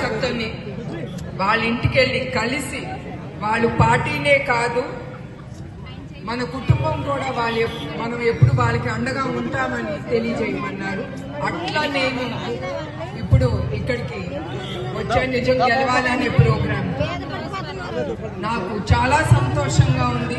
కార్యకర్తల్ని వాళ్ళ ఇంటికి వెళ్ళి కలిసి వాళ్ళు పార్టీనే కాదు మన కుటుంబం కూడా వాళ్ళ ఎప్- మనం ఎప్పుడు వాళ్ళకి అండగా ఉంటామని తెలియజేయమన్నారు అట్లా నేను ఇప్పుడు ఇక్కడికి వచ్చే నిజం గెలవాలనే ప్రోగ్రాం నాకు చాలా సంతోషంగా ఉంది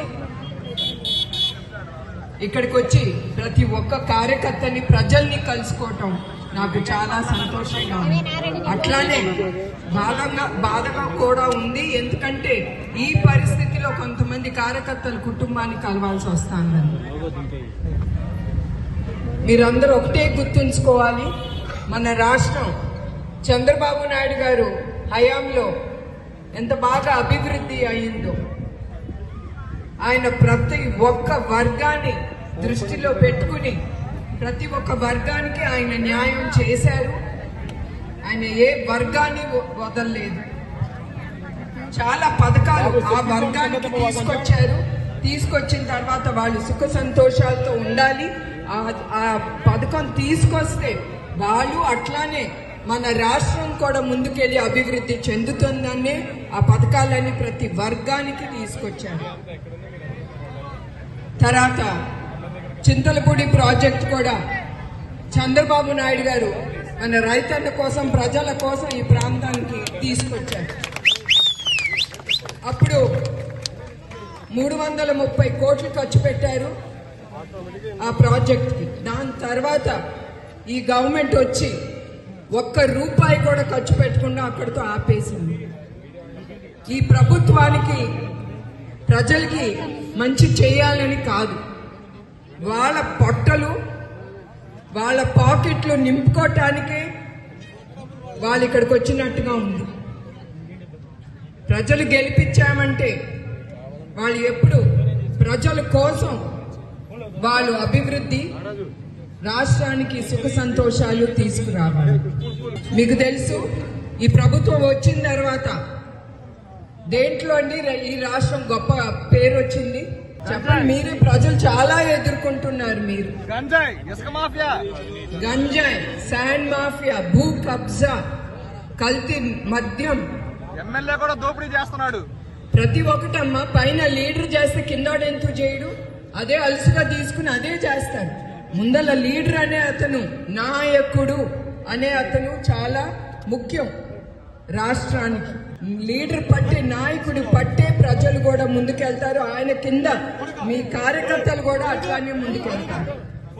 ఇక్కడికి వచ్చి ప్రతి ఒక్క కార్యకర్తని ప్రజల్ని కలుసుకోవటం నాకు చాలా సంతోషంగా ఉంది అట్లానే బాధంగా బాధగా కూడా ఉంది ఎందుకంటే ఈ పరిస్థితిలో కొంతమంది కార్యకర్తల కుటుంబాన్ని కలవాల్సి వస్తుందని మీరందరూ ఒకటే గుర్తుంచుకోవాలి మన రాష్ట్రం చంద్రబాబు నాయుడు గారు హయాంలో ఎంత బాగా అభివృద్ధి అయిందో ఆయన ప్రతి ఒక్క వర్గాన్ని దృష్టిలో పెట్టుకుని ప్రతి ఒక్క వర్గానికి ఆయన న్యాయం చేశారు ఆయన ఏ వర్గాన్ని వ- వదలలేదు చాలా పథకాలు ఆ వర్గానికి తీసుకొచ్చారు తీసుకొచ్చిన తర్వాత వాళ్ళు సుఖ సంతోషాలతో ఉండాలి ఆ ఆ పథకం తీసుకొస్తే వాళ్ళు అట్లానే మన రాష్ట్రం కూడా ముందుకెళ్ళి అభివృద్ధి చెందుతుందనే ఆ పథకాలన్నీ ప్రతి వర్గానికి తీసుకొచ్చారు తర్వాత చింతలపూడి ప్రాజెక్ట్ కూడా చంద్రబాబు నాయుడు గారు మన రైతన్న కోసం ప్రజల కోసం ఈ ప్రాంతానికి తీసుకొచ్చారు అప్పుడు మూడు వందల ముప్పై కోట్లు ఖర్చు పెట్టారు ఆ ప్రాజెక్ట్కి దాని తర్వాత ఈ గవర్నమెంట్ వచ్చి ఒక్క రూపాయి కూడా ఖర్చు పెట్టకుండా అక్కడితో ఆపేసింది ఈ ప్రభుత్వానికి ప్రజలకి మంచి చేయాలని కాదు వాళ్ళ పొట్టలు వాళ్ళ పాకెట్లు నింపుకోవటానికే వాళ్ళు ఇక్కడికి వచ్చినట్టుగా ఉంది ప్రజలు గెలిపించామంటే వాళ్ళు ఎప్పుడు ప్రజల కోసం వాళ్ళు అభివృద్ధి రాష్ట్రానికి సుఖ సంతోషాలు తీసుకురావాలి మీకు తెలుసు ఈ ప్రభుత్వం వచ్చిన తర్వాత దేంట్లో అండి ర- ఈ రాష్ట్రం గొప్ప పేరు వచ్చింది చెప్పండి మీరు ప్రజలు చాలా ఎదుర్కొంటున్నారు మీరు గంజాయి ఇసుక మాఫియా గంజాయి శాండ్ మాఫియా భూ కబ్జా కల్తీ మద్యం ఎమ్మెల్యే కూడా దోపిడీ చేస్తున్నాడు ప్రతి ఒక్కటమ్మా పైన లీడర్ చేస్తే కిందోడు ఎందుకు చేయడు అదే అలసుగా తీసుకుని అదే చేస్తాడు ముందల లీడర్ అనే అతను నాయకుడు అనే అతను చాలా ముఖ్యం రాష్ట్రానికి లీడర్ పట్టే నాయకుడు పట్టే ప్రజలు కూడా ముందుకెళ్తారు ఆయన కింద మీ కార్యకర్తలు కూడా అట్లానే ముందుకెళ్తారు